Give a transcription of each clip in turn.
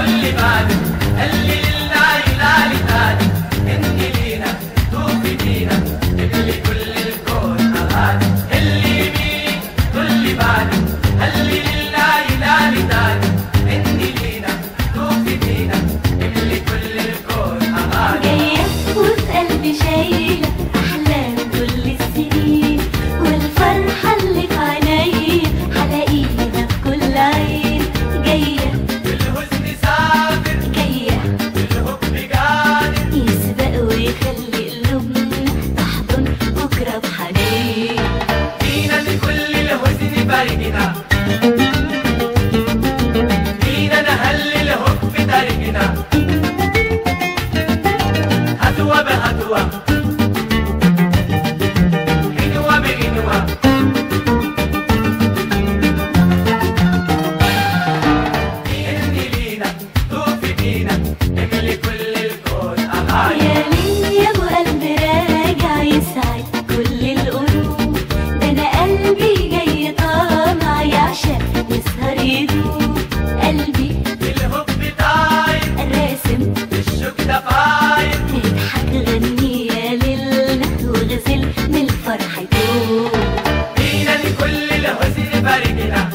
كل بالك اللي لله لا لذاتك انت لينا توفي بينا اللي كل الكون أغاني اللي يمينك كل بالك اللي لله لا لذاتك انت لينا توفي بينا اللي كل الكون أغاني جاية وفي قلبي شايلة أحلام كل السنين والفرحة اللي في عينيا هلاقيها في كل عين جاية بالحزن سافر جاية بالحب قادر يسبق ويخلي قلوبنا تحضن بكرة بحنين فينا لكل الحزن فرقنا فينا نهلل حب ترقنا هتوة بهتوة غنوة بغنوة إن لينا توفي بينا نملي كل الكون أغاني يا ليل يا ابو قلب راجع يسعد كل القلوب ده انا قلبي جاي طالع يعشق يسهر يدوب قلبي الحب طاير راسم الشوق ده فاير اضحك غني يا ليلنا وغزل من الفرح يدوب فينا لكل الحزن فرقنا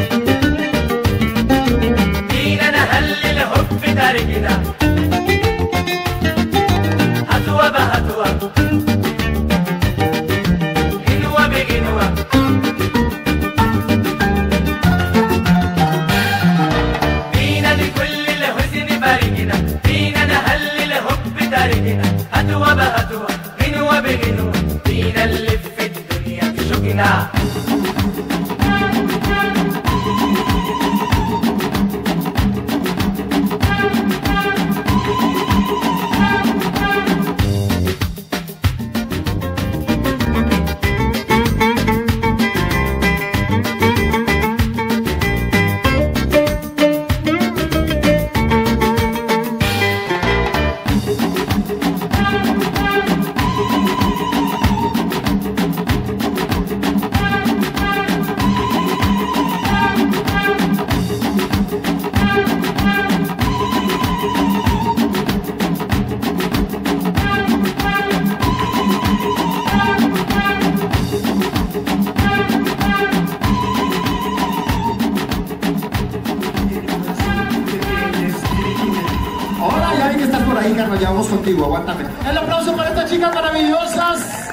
فينا نهلل حب ترقنا هتوة بهتوة غنوة بغنوة فينا لكل الحزن فرقنا فينا نهلل حب ترقنا هتوة بهتوة غنوة بغنوة فينا اللي في الدنيا شوقنا Hola, ya vi que estás por ahí, Carlos, ya vamos contigo, aguántame. El aplauso para estas chicas maravillosas.